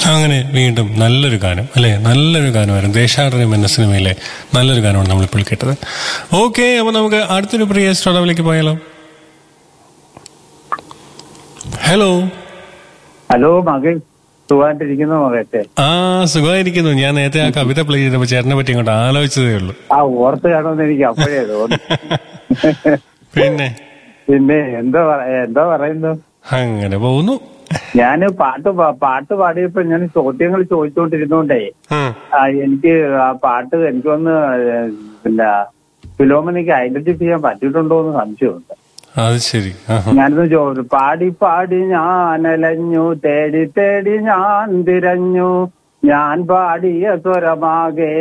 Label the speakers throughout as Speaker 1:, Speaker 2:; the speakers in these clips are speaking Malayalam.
Speaker 1: അങ്ങനെ വീണ്ടും നല്ലൊരു ഗാനം അല്ലെ നല്ലൊരു ഗാനമായിരുന്നു ദേശാടനം എന്ന സിനിമയിലെ നല്ലൊരു ഗാനമാണ് നമ്മളിപ്പോൾ കേട്ടത് ഓക്കെ അപ്പൊ നമുക്ക് അടുത്തൊരു പ്രിയ ശ്രോതാവിലേക്ക് പോയാലോ ഹലോ
Speaker 2: ഹലോ മകൻ സുഖമായിട്ടിരിക്കുന്നു മകത്തെ
Speaker 1: ആ സുഖമായിരിക്കുന്നു ഞാൻ നേരത്തെ ആ കവിത പ്ലേ ചെയ്തപ്പോ ചേട്ടനെ പറ്റി ഇങ്ങോട്ട് ആലോചിച്ചതേ ഉള്ളൂ
Speaker 2: ആ ഓർത്ത് കാണുമെന്ന് എനിക്ക് അപ്പോഴേ തോന്നി
Speaker 1: പിന്നെ
Speaker 2: പിന്നെ എന്തോ പറ- എന്തോ പറയുന്നു
Speaker 1: അങ്ങനെ പോകുന്നു
Speaker 2: ഞാന് പാട്ട് പാ- പാട്ട് പാടിയപ്പോ ഞാൻ ചോദ്യങ്ങൾ ചോദിച്ചുകൊണ്ടിരുന്നോണ്ടേ
Speaker 1: ഉം.
Speaker 2: ആ, എനിക്ക് ആ പാട്ട് എനിക്കൊന്ന് പിന്നെ ഫിലോമിനിക്ക് ഐഡന്റിഫൈ ചെയ്യാൻ പറ്റിയിട്ടുണ്ടോ എന്ന് സംശയമുണ്ട്
Speaker 1: അത് ശരി ആഹാ.
Speaker 2: ഞാനത് ചോദിച്ചു പാടി പാടി ഞാൻ അലഞ്ഞു തേടി തേടി ഞാൻ തിരഞ്ഞു ഞാൻ പാടിയ സ്വരമാകെ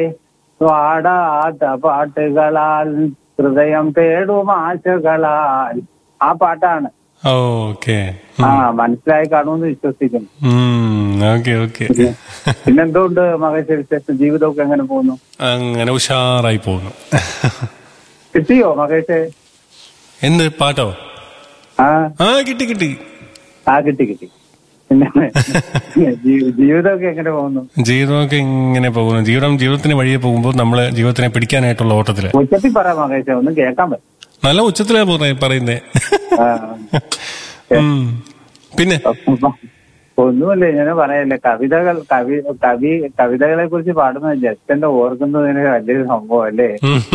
Speaker 2: പാടാത്ത പാട്ടുകളാൽ ഹൃദയം തേടും ആശകളാൽ ആ പാട്ടാണ്
Speaker 1: ഓക്കെ
Speaker 2: ആ മനസ്സിലായി കാണുമെന്ന് വിശ്വസിക്കുന്നു
Speaker 1: ഓക്കെ ഓക്കെ
Speaker 2: പിന്നെന്തുകൊണ്ട് മകേശ്വര വിശേഷം ജീവിതമൊക്കെ എങ്ങനെ പോകുന്നു
Speaker 1: അങ്ങനെ ഉഷാറായി പോകുന്നു
Speaker 2: കിട്ടിയോ മകേഷ്
Speaker 1: എന്ത് പാട്ടോ
Speaker 2: ആ
Speaker 1: ആ കിട്ടി കിട്ടി
Speaker 2: ആ കിട്ടി കിട്ടി പിന്നെ ജീ- ജീവിതമൊക്കെ എങ്ങനെ പോകുന്നു
Speaker 1: ജീവിതമൊക്കെ ഇങ്ങനെ പോകുന്നു ജീവിതം ജീവിതത്തിന് വഴിയെ പോകുമ്പോൾ നമ്മൾ ജീവിതത്തിനെ പിടിക്കാനായിട്ടുള്ള ഓട്ടത്തില്
Speaker 2: ഉച്ചത്തിൽ പറ മകേഷ ഒന്നും കേൾക്കാൻ പറ്റും
Speaker 1: നല്ല ഉച്ചത്തിലാ പറയു- പറയുന്നേ
Speaker 2: ആ.
Speaker 1: ഉം. പിന്നെ
Speaker 2: ഒന്നുമല്ല ഇങ്ങനെ പറയല്ലേ കവിതകൾ കവി കവി കവിതകളെ കുറിച്ച് പാടുന്ന ജസ്റ്റന്റെ ഓർക്കുന്നതിന് വലിയൊരു സംഭവം അല്ലേ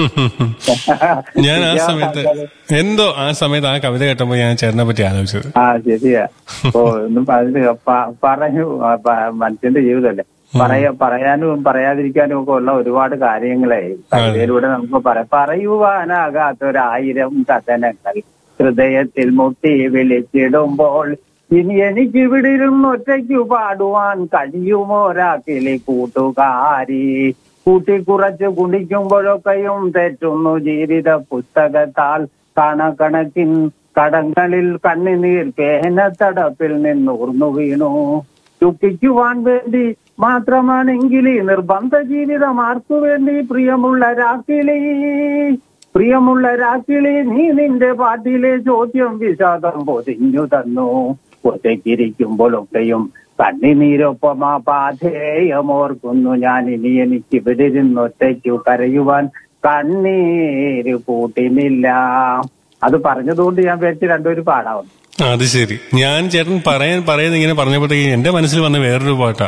Speaker 1: ഞാൻ ആ സമയത്ത് എന്തോ ആ സമയത്ത് ആ കവിത കേട്ടപ്പോ ഞാൻ ചേട്ടനെ പറ്റി ആലോചിച്ചത്
Speaker 2: ആ ശരിയാ ഓ ഒന്നും അതിന് പ- പറയൂ ആ, പ- മനുഷ്യന്റെ ജീവിതമല്ലേ പറയ പറയാനും പറയാതിരിക്കാനും ഒക്കെ ഉള്ള ഒരുപാട് കാര്യങ്ങളെ കവിതയിലൂടെ നമുക്ക് പറയാം പറയുവാനാകാത്തൊരായിരം കഥനങ്ങൾ ഹൃദയത്തിൽ മുട്ടി വിളിച്ചിടുമ്പോൾ ഇനി എനിക്ക് ഇവിടെ ഇരുന്ന് ഒറ്റയ്ക്ക് പാടുവാൻ കഴിയുമോരാക്കിലെ കൂട്ടുകാരി കൂട്ടി കുറച്ച് കുടിക്കുമ്പോഴൊക്കെയും തെറ്റുന്നു ജീവിത പുസ്തകത്താൽ കണക്കണക്കിൻ കടങ്ങളിൽ കണ്ണിനീർ പേനത്തടപ്പിൽ നിന്നൂർന്നു വീണു ദുഃഖിക്കുവാൻ വേണ്ടി മാത്രമാണെങ്കിൽ ഈ നിർബന്ധ ജീവിതം ആർക്കു വേണ്ടി പ്രിയമുള്ള രാക്കിളി പ്രിയമുള്ള രാക്കിളി നീ നിന്റെ പാട്ടിലെ ചോദ്യം വിഷാദം പൊതിഞ്ഞു തന്നു ഒറ്റയ്ക്കിരിക്കുമ്പോഴൊക്കെയും കണ്ണിനീരൊപ്പം ആ പാധേയമോർക്കുന്നു ഞാൻ ഇനി എനിക്ക് ഇവിടെ ഇരുന്ന് ഒറ്റയ്ക്കു കരയുവാൻ കണ്ണീര് കൂട്ടിനില്ല അത് പറഞ്ഞതുകൊണ്ട് ഞാൻ വിചാരിച്ച് രണ്ടുപേരും പാടാവുന്നു
Speaker 1: അത് ശരി ഞാൻ ചേട്ടൻ പറയാൻ പറയുന്ന ഇങ്ങനെ പറഞ്ഞപ്പോഴത്തേക്ക് എന്റെ മനസ്സിൽ വന്ന വേറൊരു പാട്ടാ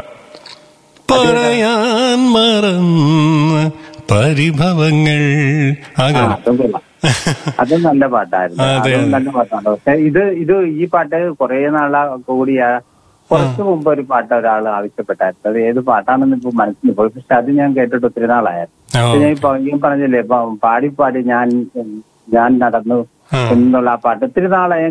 Speaker 1: പറയാൻ മറന്ന പരിഭവങ്ങൾ ആ
Speaker 2: ആ,
Speaker 1: ഗാനം
Speaker 2: അതും കൊള്ളാം അതും നല്ല പാട്ടായിരുന്നു
Speaker 1: അതെ,
Speaker 2: അതും
Speaker 1: അതെ.
Speaker 2: നല്ല പാട്ടാണ് പക്ഷെ ഇത് ഇത് ഈ പാട്ട് കുറെ നാളെ കൂടിയ കുറച്ചു മുമ്പ് ഒരു പാട്ട് ഒരാൾ ആവശ്യപ്പെട്ടായിരുന്നു അത് ഏത് പാട്ടാണെന്ന് ഇപ്പൊ മനസ്സിൽ പോയി പക്ഷെ അത് ഞാൻ കേട്ടിട്ട് ഒത്തിരി നാളായിരുന്നു
Speaker 1: ഓ.
Speaker 2: പക്ഷെ ഞാൻ ഇപ്പൊ ഞാൻ പറഞ്ഞില്ലേ ഇപ്പൊ പാടി പാടി ഞാൻ ഞാൻ നടന്നു
Speaker 1: ആ.
Speaker 2: എന്നുള്ള ആ പാട്ട് ഒത്തിരി നാളെ